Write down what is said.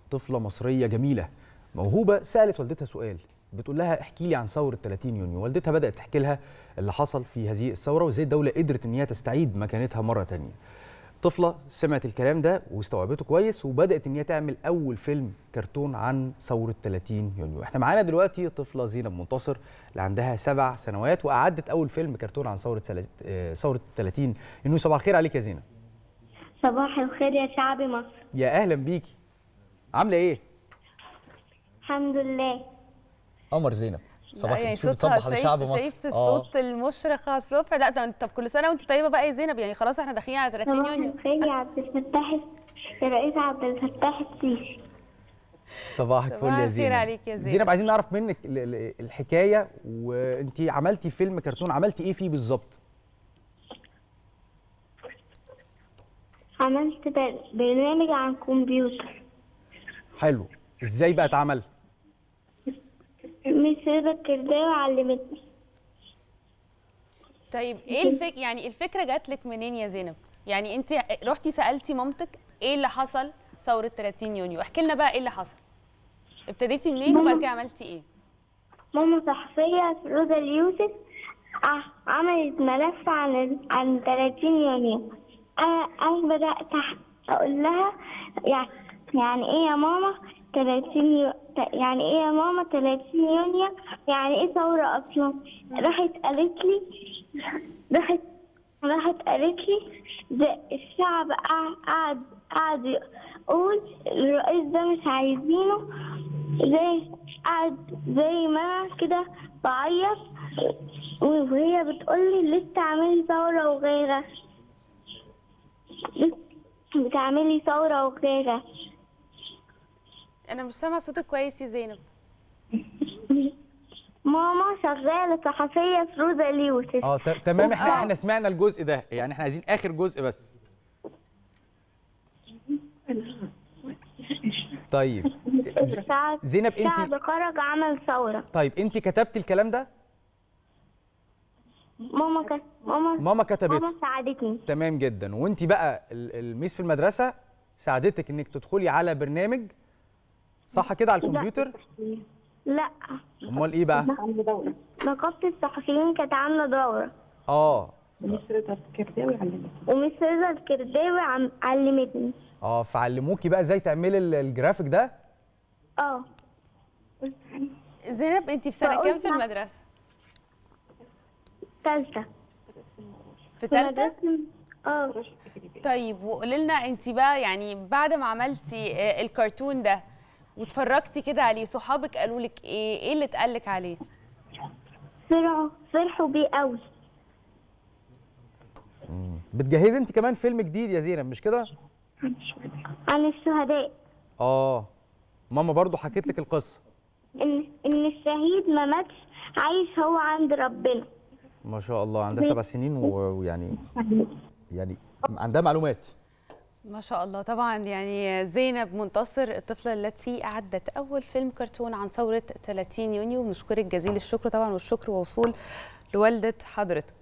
طفله مصريه جميله موهوبه سالت والدتها سؤال بتقول لها احكي لي عن ثوره 30 يونيو والدتها بدات تحكي لها اللي حصل في هذه الثوره وازاي الدوله قدرت ان هي تستعيد مكانتها مره تانية طفله سمعت الكلام ده واستوعبته كويس وبدات ان هي تعمل اول فيلم كرتون عن ثوره 30 يونيو احنا معانا دلوقتي طفله زينب منتصر اللي عندها سبع سنوات واعدت اول فيلم كرتون عن ثوره سل... آه، ثوره 30 يونيو صباح الخير عليك يا زينب صباح الخير يا شعب مصر يا اهلا بيكي عامله ايه الحمد لله قمر زينب لا يعني صوتها شايف شايف الصوت المشرق على الصبح لا طب طب كل سنه وانت طيبه بقى يا زينب يعني خلاص احنا داخلين على 30 صباح يونيو الخير يا عبد الفتاح يا رئيس عبد الفتاح السيسي صباحك فل صباح يا الخير زينب عليك يا زينب. زينب عايزين نعرف منك ال- ال- الحكايه وانت عملتي فيلم كرتون عملتي ايه فيه بالظبط عملت بر- برنامج عن كمبيوتر حلو ازاي بقى اتعمل مس رضا الكرداوي علمتني طيب ايه الفك يعني الفكره جات لك منين يا زينب يعني انت رحتي سالتي مامتك ايه اللي حصل ثوره 30 يونيو احكي لنا بقى ايه اللي حصل ابتديتي منين وبعد كده عملتي ايه ماما صحفية رضا اليوسف ع- عملت ملف عن عن 30 يونيو أنا أنا بدأت أح- أقول لها يعني يعني إيه يا ماما 30 يو... يعني إيه يا ماما 30 يونيو يعني إيه ثورة أصلا راحت قالت لي راحت راحت قالت لي ده الشعب قع- قعد قعد يقول الرئيس ده مش عايزينه زي قعد زي ما أنا كده بعيط وهي بتقول لي لسه تعملي ثورة وغيرها لسه بتعملي ثورة وغيرها انا مش سامعه صوتك كويس يا زينب ماما شغالة صحفية في روزا اليوسف اه ت- تمام احنا آه. احنا سمعنا الجزء ده يعني احنا عايزين اخر جزء بس طيب ز- الشعب زينب انت الشعب خرج عمل ثورة طيب انت كتبتي الكلام ده ماما كانت ماما ماما كتبته ماما ساعدتني تمام جدا وانت بقى ال- الميس في المدرسه ساعدتك انك تدخلي على برنامج صح كده على الكمبيوتر لا امال ايه بقى نقابة الصحفيين كانت عاملة دورة اه ومس رضا الكرداوي عم- علمتني اه فعلموكي بقى ازاي تعملي ال- الجرافيك ده اه زينب انت في سنه كام في بقولها. المدرسه تالتة في ثالثه اه طيب وقولي لنا انت بقى يعني بعد ما عملتي آه، الكرتون ده واتفرجتي كده عليه صحابك قالوا لك ايه ايه اللي اتقال لك عليه فرحوا فرحوا بيه قوي بتجهزي انت كمان فيلم جديد يا زينب مش كده عن الشهداء اه ماما برضو حكيت لك القصه ان ان الشهيد ما ماتش عايش هو عند ربنا ما شاء الله عندها سبع سنين و- ويعني يعني عندها معلومات ما شاء الله طبعا يعني زينب منتصر الطفلة التي أعدت أول فيلم كرتون عن ثورة 30 يونيو بنشكرك جزيل الشكر طبعا والشكر موصول لوالدة حضرتك